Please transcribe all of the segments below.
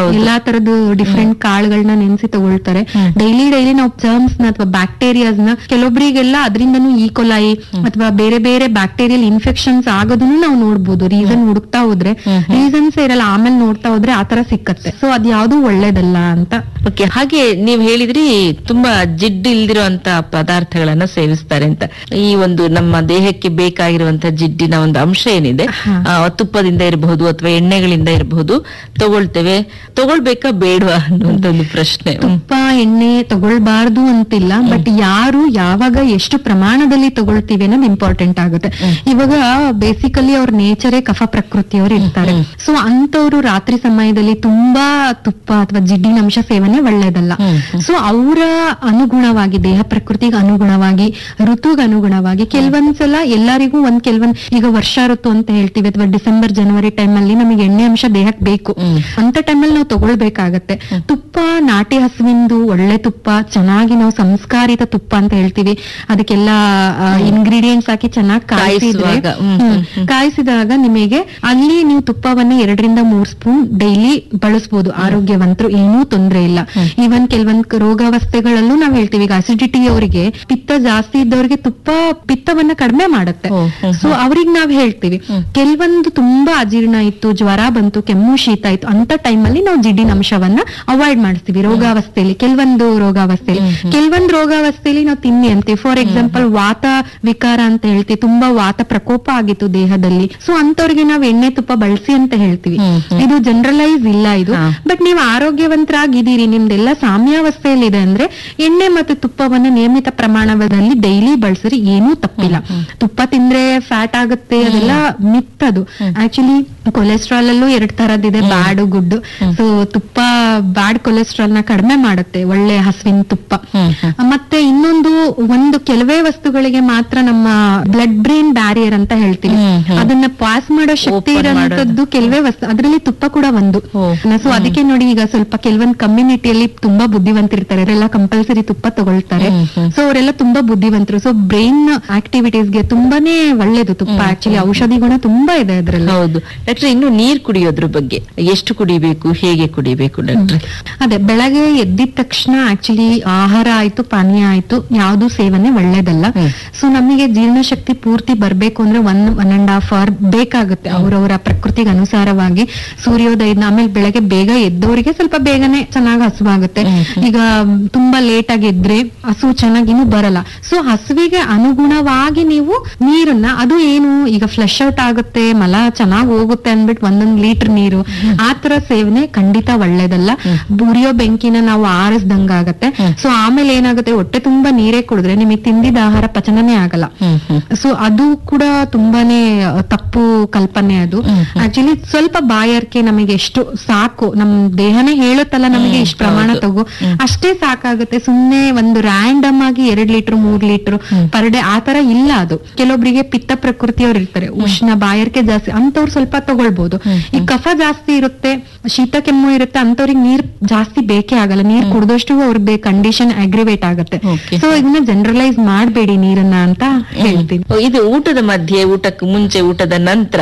ಹೌದು. ಎಲ್ಲಾ ತರದ್ದು ಡಿಫ್ರೆಂಟ್ ಕಾಳುಗಳನ್ನ ನೆನೆಸಿ ತಗೊಳ್ತಾರೆ ಡೈಲಿ ಡೈಲಿ ನಾವು ಜರ್ಮ್ಸ್ ನ ಅಥವಾ ಬ್ಯಾಕ್ಟೀರಿಯಾಸ್ ನ ಕೆಲವೊಬ್ಬರಿಗೆಲ್ಲ ಅದರಿಂದನೂ ಈಕೊಲಾಯಿ ಅಥವಾ ಬೇರೆ ಬೇರೆ ಬ್ಯಾಕ್ಟೀರಿಯಲ್ ಇನ್ಫೆಕ್ಷನ್ಸ್ ಆಗೋದನ್ನು ನಾವು ನೋಡ್ಬೋದು ರೀಸನ್ ಹುಡುಕ್ತಾ ಹೋದ್ರೆ ರೀಸನ್ಸ್ ಇರಲ್ಲ ಆಮೇಲೆ ನೋಡ್ತಾ ಹೋದ್ರೆ ಆತರ ಸಿಕ್ಕತ್ತೆ ಸೊ ಅದ್ ಯಾವ್ದು ಒಳ್ಳೇದಲ್ಲ ಅಂತ ಓಕೆ ಹಾಗೆ ನೀವ್ ಹೇಳಿದ್ರಿ ತುಂಬಾ ಜಿಡ್ಡು ಇಲ್ದಿರುವಂತ ಪದಾರ್ಥಗಳನ್ನ ಸೇವಿಸ್ತಾರೆ ಅಂತ ಈ ಒಂದು ನಮ್ಮ ದೇಹಕ್ಕೆ ಬೇಕಾಗಿರುವಂತ ಜಿಡ್ಡಿನ ಒಂದು ಅಂಶ ಏನಿದೆ ಹಾ. ಆ, ತುಪ್ಪದಿಂದ ಇರಬಹುದು ಅಥವಾ ಎಣ್ಣೆಗಳಿಂದ ಇರಬಹುದು ತಗೊಳ್ತೇವೆ ತಗೊಳ್ಬೇಕಾ ಬೇಡವಾ ಅನ್ನುವಂತ ಒಂದು ಪ್ರಶ್ನೆ ಹ್ಮ್. ತುಪ್ಪ ಎಣ್ಣೆ ತಗೊಳ್ಬಾರ್ದು ಅಂತಿಲ್ಲ ಬಟ್ ಯಾರು ಯಾವಾಗ ಎಷ್ಟು ಪ್ರಮಾಣದಲ್ಲಿ ತಗೊಳ್ತೀವಿ ಅನ್ನೋದು ಇಂಪಾರ್ಟೆಂಟ್ ಆಗುತ್ತೆ ಇವಾಗ ಬೇಸಿಕಲಿ ಅವ್ರ ನೇಚರೇ ಕಫ ಪ್ರಕೃತಿಯವರು ಇರ್ತಾರೆ ಸೊ ಅಂತವ್ರು ರಾತ್ರಿ ಸಮಯದಲ್ಲಿ ತುಂಬಾ ತುಪ್ಪ ಅಥವಾ ಜಿಡ್ಡಿನ ಅಂಶ ಸೇವನೆ ಒಳ್ಳೇದಲ್ಲ ಹ್ಮ್, ಸೊ ಅವರ ಅನುಗುಣವಾಗಿ ದೇಹ ಪ್ರಕೃತಿಗೆ ಅನುಗುಣವಾಗಿ ಋತುಗೆ ಅನುಗುಣವಾಗಿ ಕೆಲವೊಂದ್ಸಲ ಎಲ್ಲರಿಗೂ ಒಂದ್ ಕೆಲವೊಂದ್ ಈಗ ವರ್ಷ ಋತು ಅಂತ ಹೇಳ್ತೀವಿ ಅಥವಾ ಡಿಸೆಂಬರ್ ಜನವರಿ ಟೈಮ್ ಅಲ್ಲಿ ನಮಗೆ ಎಣ್ಣೆ ಅಂಶ ದೇಹಕ್ಕೆ ಬೇಕು ಹ್ಮ್. ಅಂತ ಟೈಮಲ್ಲಿ ನಾವು ತಗೊಳ್ಬೇಕಾಗತ್ತೆ ತುಪ್ಪ ನಾಟಿ ಹಸುವಿಂದು ಒಳ್ಳೆ ತುಪ್ಪ ಚೆನ್ನಾಗಿ ನಾವು ಸಂಸ್ಕಾರಿತ ತುಪ್ಪ ಅಂತ ಹೇಳ್ತೀವಿ ಅದಕ್ಕೆಲ್ಲ ಇಂಗ್ರೀಡಿಯೆಂಟ್ಸ್ ಹಾಕಿ ಚೆನ್ನಾಗಿ ಕಾಯಿಸಿದ್ರೆ ಕಾಯಿಸುವಾಗ, ಹ್ಮ್, ಹ್ಮ್, ಹ್ಮ್, ಕಾಯಿಸಿದಾಗ ನಿಮಗೆ ಅಲ್ಲಿ ನೀವು ತುಪ್ಪವನ್ನ ಎರಡರಿಂದ ಮೂರ್ ಸ್ಪೂನ್ ಡೈಲಿ ಬಳಸಬಹುದು ಆರೋಗ್ಯವಂತರು ಏನೂ ತೊಂದ್ರೆ ಇಲ್ಲ ಈವನ್ ಕೆಲವೊಂದ್ ರೋಗಾವಸ್ಥೆಗಳಲ್ಲೂ ನಾವ್ ಹೇಳ್ತೀವಿ ಈಗ ಅಸಿಡಿಟಿ ಅವರಿಗೆ ಪಿತ್ತ ಜಾಸ್ತಿ ಇದ್ದವ್ರಿಗೆ ತುಪ್ಪ ಪಿತ್ತವನ್ನ ಕಡಿಮೆ ಮಾಡುತ್ತೆ ಹ್ಮ್, ಹ್ಮ್, ಸೊ ಅವ್ರಿಗೆ ನಾವ್ ಹೇಳ್ತೀವಿ ಕೆಲವೊಂದು ತುಂಬಾ ಅಜೀರ್ಣ ಇತ್ತು ಜ್ವರ ಬಂತು ಕೆಮ್ಮು ಶೀತ ಇತ್ತು ಅಂತ ಟೈಮಲ್ಲಿ ನಾವು ಜಿಡ್ಡಿನ ಅಂಶವನ್ನ ಅವಾಯ್ಡ್ ಮಾಡಿಸ್ತೀವಿ ರೋಗಾವಸ್ಥೆಯಲ್ಲಿ ಕೆಲವೊಂದು ರೋಗಾವಸ್ಥೆಯಲ್ಲಿ ಕೆಲವೊಂದು ರೋಗಾವಸ್ಥೆಯಲ್ಲಿ ನಾವು ತಿನ್ನಿ ಅಂತೀವಿ ಫಾರ್ ಎಕ್ಸಾಂಪಲ್ ವಾತ ವಿಕಾರ ಅಂತ ಹೇಳ್ತೀವಿ ತುಂಬಾ ವಾತ ಪ್ರಕೋಪ ಆಗಿತ್ತು ದೇಹದಲ್ಲಿ ಸೊ ಅಂತವ್ರಿಗೆ ನಾವ್ ಎಣ್ಣೆ ತುಪ್ಪ ಬಳಸಿ ಅಂತ ಹೇಳ್ತೀವಿ ಹ್ಮ್, ಹ್ಮ್. ಇದು ಜನರಲೈಸ್ ಇಲ್ಲ ಇದು ಹಾ. ಬಟ್ ನೀವು ಆರೋಗ್ಯವಂತರಾಗಿದ್ದೀರಿ ನಿಮ್ದೆಲ್ಲ ಸಾಮ್ಯಾವಸ್ಥೆಯಲ್ಲಿ ಇದೆ ಅಂದ್ರೆ ಎಣ್ಣೆ ಮತ್ತು ತುಪ್ಪವನ್ನ ನಿಯಮಿತ ಪ್ರಮಾಣದಲ್ಲಿ ಡೈಲಿ ಬಳಸಿದ್ರೆ ಏನೂ ತಪ್ಪಿಲ್ಲ ತುಪ್ಪ ತಿಂದ್ರೆ ಫ್ಯಾಟ್ ಆಗುತ್ತೆ ಅದೆಲ್ಲ ಮಿತ್ ಅದು ಆಕ್ಚುಲಿ ಕೊಲೆಸ್ಟ್ರಾಲ್ ಅಲ್ಲೂ ಎರಡ್ ತರದಿದೆ ಬ್ಯಾಡ್ ಗುಡ್ ಸೊ ತುಪ್ಪ ಬ್ಯಾಡ್ ಕೊಲೆಸ್ಟ್ರಾಲ್ ನ ಕಡಿಮೆ ಮಾಡುತ್ತೆ ಒಳ್ಳೆ ಹಸುವಿನ ತುಪ್ಪ ಹ್ಮ್, ಹ್ಮ್. ಮತ್ತೆ ಇನ್ನೊಂದು ಒಂದು ಕೆಲವೇ ವಸ್ತುಗಳಿಗೆ ಮಾತ್ರ ನಮ್ಮ ಬ್ಲಡ್ ಬ್ರೈನ್ ಬ್ಯಾರಿಯರ್ ಅಂತ ಹೇಳ್ತೀವಿ ಹ್ಮ್, ಹ್ಮ್. ಅದನ್ನ ಪಾಸ್ ಮಾಡೋ ಶಕ್ತಿ Open ಇರೋಂಥದ್ದು ಕೆಲವೇ ವಸ್ತು ಅದರಲ್ಲಿ ತುಪ್ಪ ಕೂಡ ಒಂದು ಓ. ಸೊ ಅದಕ್ಕೆ ನೋಡಿ ಈಗ ಸ್ವಲ್ಪ ಕೆಲವೊಂದು ಕಮ್ಯುನಿಟಿಯಲ್ಲಿ ತುಂಬಾ ಬುದ್ಧಿವಂತರಿರ್ತಾರೆ ಅವರೆಲ್ಲ ಕಂಪಲ್ಸರಿ ತುಪ್ಪ ತಗೊಳ್ತಾರೆ ಹ್ಮ್, ಹ್ಮ್. ಸೊ ಅವರೆಲ್ಲ ತುಂಬಾ ಬುದ್ಧಿವಂತರು ಸೊ ಬ್ರೈನ್ ಆಕ್ಟಿವಿಟೀಸ್ಗೆ ತುಂಬಾನೇ ಒಳ್ಳೇದು ತುಪ್ಪ ಆಕ್ಚುಲಿ ಔಷಧಿ ಗುಣ ತುಂಬಾ ಇದೆ ಅದರಲ್ಲಿ ಹೌದು ಡಾಕ್ಟರ್ ಇನ್ನು ನೀರ್ ಕುಡಿಯೋದ್ರ ಬಗ್ಗೆ ಎಷ್ಟು ಕುಡಿಬೇಕು ಹೇಗೆ ಕುಡಿಬೇಕು ಡಾಕ್ಟ್ರೆ ಅದೇ ಬೆಳಗ್ಗೆ ಎದ್ದಿದ ತಕ್ಷಣ ಆಕ್ಚುಲಿ ಆಹಾರ ಆಯ್ತು ಪಾನೀಯ ಆಯ್ತು ಯಾವ್ದು ಸೇವನೆ ಒಳ್ಳೇದಲ್ಲ ಹ್ಮ್. ಸೊ ನಮಗೆ ಜೀರ್ಣಶಕ್ತಿ ಪೂರ್ತಿ ಬರ್ಬೇಕು ಅಂದ್ರೆ one one and half hour ಬೇಕಾಗುತ್ತೆ ಅವರವರ ಪ್ರಕೃತಿಗೆ ಅನುಸಾರವಾಗಿ ಸೂರ್ಯೋದಯದ ಆಮೇಲೆ ಬೆಳಗ್ಗೆ ಬೇಗ ಎದ್ದವರಿಗೆ ಸ್ವಲ್ಪ ಬೇಗನೆ ಚೆನ್ನಾಗಿ ಹಸುವಾಗುತ್ತೆ ಈಗ ಮ್, ತುಂಬಾ ಲೇಟ್ ಆಗಿ ಎದ್ರೆ ಹಸು ಚೆನ್ನಾಗಿ ಇನ್ನೂ ಬರಲ್ಲ ಸೊ ಹಸುವಿಗೆ ಅನುಗುಣವಾಗಿ ನೀವು ನೀರನ್ನ ಅದು ಏನು ಈಗ ಫ್ಲಶ್ ಔಟ್ ಆಗುತ್ತೆ ಮಲ ಚೆನ್ನಾಗಿ ಹೋಗುತ್ತೆ ಅಂದ್ಬಿಟ್ಟು ಒಂದೊಂದ್ ಲೀಟರ್ ನೀರು ಆ ತರ ಸೇವನೆ ಖಂಡಿತ ಒಳ್ಳೇದಲ್ಲ ಉರಿಯೋ ಬೆಂಕಿನ ನಾವು ಆರಿಸ್ದಂಗ ಆಗತ್ತೆ ಸೊ ಆಮೇಲೆ ಏನಾಗುತ್ತೆ ಹೊಟ್ಟೆ ತುಂಬಾ ನೀರೇ ಕುಡಿದ್ರೆ ನಿಮಗೆ ತಿಂದಿದ ಆಹಾರ ಪಚನನೇ ಆಗಲ್ಲ ಹ್ಮ್ ಹ್ಮ್ ಸೊ ಅದು ಕೂಡ ತುಂಬಾನೇ ಅಹ್, ತಪ್ಪು ಕಲ್ಪನೆ ಅದು ಆಕ್ಚುಲಿ ಸ್ವಲ್ಪ ಬಾಯಾರಿಕೆ ನಮಗೆ ಎಷ್ಟು ಸಾಕು ನಮ್ ದೇಹನೇ ಹೇಳುತ್ತಲ್ಲ ನಮಗೆ ಇಷ್ಟು ಪ್ರಮಾಣ ತಗೋ ಅಷ್ಟೇ ಸಾಕಾಗುತ್ತೆ ಸುಮ್ನೆ ಒಂದು ರ್ಯಾಂಡಮ್ ಆಗಿ ಎರಡ್ ಲೀಟರ್ ಮೂರ್ ಲೀಟರ್ ಪರ್ ಡೇ ಆತರ ಇಲ್ಲ ಅದು ಕೆಲವೊಬ್ರಿಗೆ ಪಿತ್ತ ಪ್ರಕೃತಿಯವ್ರು ಇರ್ತಾರೆ ಉಷ್ಣ ಬಾಯಾರಿಕೆ ಜಾಸ್ತಿ ಅಂತವ್ರು ಸ್ವಲ್ಪ ತಗೊಳ್ಬಹುದು ಈ ಕಫ ಜಾಸ್ತಿ ಇರುತ್ತೆ ಶೀತ ಕೆಮ್ಮು ಇರುತ್ತೆ ಅಂತವ್ರಿಗೆ ನೀರ್ ಜಾಸ್ತಿ ಬೇಕೇ ಆಗಲ್ಲ ನೀರ್ ಕುಡ್ದಷ್ಟು ಅವ್ರಿಗೆ ಕಂಡೀಷನ್ ಅಗ್ರಿವೇಟ್ ಆಗುತ್ತೆ Okay. ಸೊ ಇದನ್ನ ಜನರಲೈಸ್ ಮಾಡಬೇಡಿ ನೀರನ್ನ ಅಂತ ಹೇಳ್ತೀನಿ ಓ, ಇದು ಊಟದ ಮಧ್ಯೆ ಊಟಕ್ಕೆ ಮುಂಚೆ ಊಟದ ನಂತರ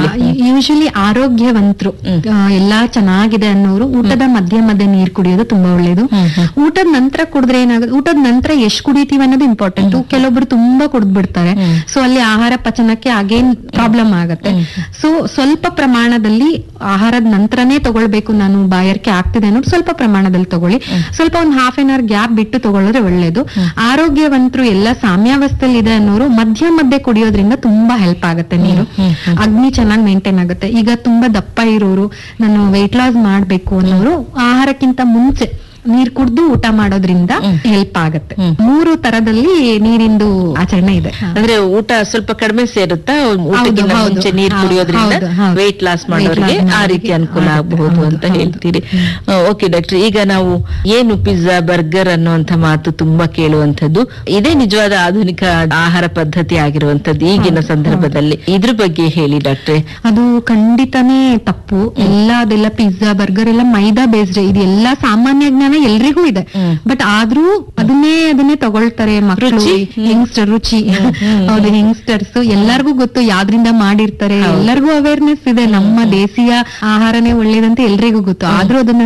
ಯೂಶಲಿ ಆರೋಗ್ಯವಂತರು ಆ, ಎಲ್ಲಾ ಚೆನ್ನಾಗಿದೆ ಅನ್ನೋರು ಊಟದ ಮಧ್ಯ ಮಧ್ಯ ನೀರ್ ಕುಡಿಯೋದು ತುಂಬಾ ಒಳ್ಳೇದು ಊಟದ ನಂತರ ಕುಡಿದ್ರೆ ಏನಾಗುತ್ತೆ ಊಟದ ನಂತರ ಎಷ್ಟ್ ಕುಡಿತೀವಿ ಅನ್ನೋದು ಇಂಪಾರ್ಟೆಂಟ್ ಕೆಲವೊಬ್ರು ತುಂಬಾ ಕುಡಿದ್ಬಿಡ್ತಾರೆ ಸೊ ಅಲ್ಲಿ ಆಹಾರ ಪಚನಕ್ಕೆ ಅಗೇನ್ ಪ್ರಾಬ್ಲಮ್ ಆಗತ್ತೆ ಸೊ ಸ್ವಲ್ಪ ಪ್ರಮಾಣದಲ್ಲಿ ಆಹಾರದ ನಂತರನೇ ತಗೊಳ್ಬೇಕು ನಾನು ಬಾಯಾರಿಕೆ ಆಗ್ತಿದೆ ಅನ್ನೋದು ಸ್ವಲ್ಪ ಪ್ರಮಾಣದಲ್ಲಿ ತಗೊಳ್ಳಿ ಸ್ವಲ್ಪ ಒಂದ್ ಹಾಫ್ ಎನ್ ಅವರ್ ಗ್ಯಾಪ್ ಬಿಟ್ಟು ತಗೊಳ್ಳೋದ್ರೆ ಒಳ್ಳೇದು ಆರೋಗ್ಯವಂತರು ಎಲ್ಲ ಸಾಮ್ಯಾವಸ್ಥೆಯಲ್ಲಿ ಇದೆ ಅನ್ನೋರು ಮಧ್ಯ ಮಧ್ಯೆ ಕುಡಿಯೋದ್ರಿಂದ ತುಂಬಾ ಹೆಲ್ಪ್ ಆಗುತ್ತೆ ನೀರು ಅಗ್ನಿ ಚೆನ್ನಾಗಿ ಮೇಂಟೈನ್ ಆಗುತ್ತೆ ಈಗ ತುಂಬಾ ದಪ್ಪ ಇರೋರು ನಾನು ವೆಯ್ಟ್ ಲಾಸ್ ಮಾಡ್ಬೇಕು ಅನ್ನೋರು ಆಹಾರಕ್ಕಿಂತ ಮುಂಚೆ ನೀರ್ ಕುಡ್ದು ಊಟ ಮಾಡೋದ್ರಿಂದ ಹೆಲ್ಪ್ ಆಗತ್ತೆ ಮೂರು ತರದಲ್ಲಿ ನೀರಿಂದು ಆಚರಣೆ ಇದೆ ಅಂದ್ರೆ ಊಟ ಸ್ವಲ್ಪ ಕಡಿಮೆ ಸೇರುತ್ತಾ ಊಟಕ್ಕಿಂತ ಹೌದು. ಮುಂಚೆ ನೀರ್ ಹೌದು, ಕುಡಿಯೋದ್ರಿಂದ ಹೌದು, ಹೌದು. ವೆಯ್ಟ್ ಲಾಸ್ Weight ಮಾಡೋರಿಗೆ loss ಆ ಮಾಡೋರಿಗೆ ರೀತಿ ಅನುಕೂಲ ಆಗುತ್ತೆ. ಆಗಬಹುದು ಅಂತ ಹೌದು, ಹೇಳ್ತೀರಿ ಓಕೆ ಡಾಕ್ಟರ್ ಈಗ ನಾವು ಏನು ಪಿಜ್ಜಾ ಬರ್ಗರ್ ಅನ್ನುವಂಥ ಮಾತು ತುಂಬಾ ಕೇಳುವಂತದ್ದು ಇದೇ ನಿಜವಾದ ಆಧುನಿಕ ಆಹಾರ ಪದ್ಧತಿ ಆಗಿರುವಂತದ್ದು ಈಗಿನ ಸಂದರ್ಭದಲ್ಲಿ ಇದ್ರ ಬಗ್ಗೆ ಹೇಳಿ ಡಾಕ್ಟ್ರೆ ಅದು ಖಂಡಿತನೇ ತಪ್ಪು ಎಲ್ಲ ಅದೆಲ್ಲ ಪಿಜ್ಜಾ ಬರ್ಗರ್ ಎಲ್ಲ ಮೈದಾ ಬೇಸ್ಡ್ ಇದು ಎಲ್ಲಾ ಸಾಮಾನ್ಯ ಜ್ಞಾನ ಎಲ್ರಿಗೂ ಇದೆ ಹ್ಮ್. ಬಟ್ ಆದ್ರೂ ಅದನ್ನೇ ಅದನ್ನೇ ತಗೊಳ್ತಾರೆ ಮಕ್ಕಳು ರುಚಿ? ಯಂಗ್ಸ್ಟರ್ ರುಚಿ ಹೌದು ಯಂಗ್ಸ್ಟರ್ಸ್ ಎಲ್ಲರಿಗೂ ಗೊತ್ತು ಯಾವ್ದ್ರಿಂದ ಮಾಡಿರ್ತಾರೆ ಎಲ್ಲರಿಗೂ ಅವೇರ್ನೆಸ್ ಇದೆ ನಮ್ಮ ದೇಸಿಯ ಆಹಾರನೇ ಒಳ್ಳೇದಂತ ಎಲ್ರಿಗೂ ಗೊತ್ತು ಆದ್ರೂ ಅದನ್ನ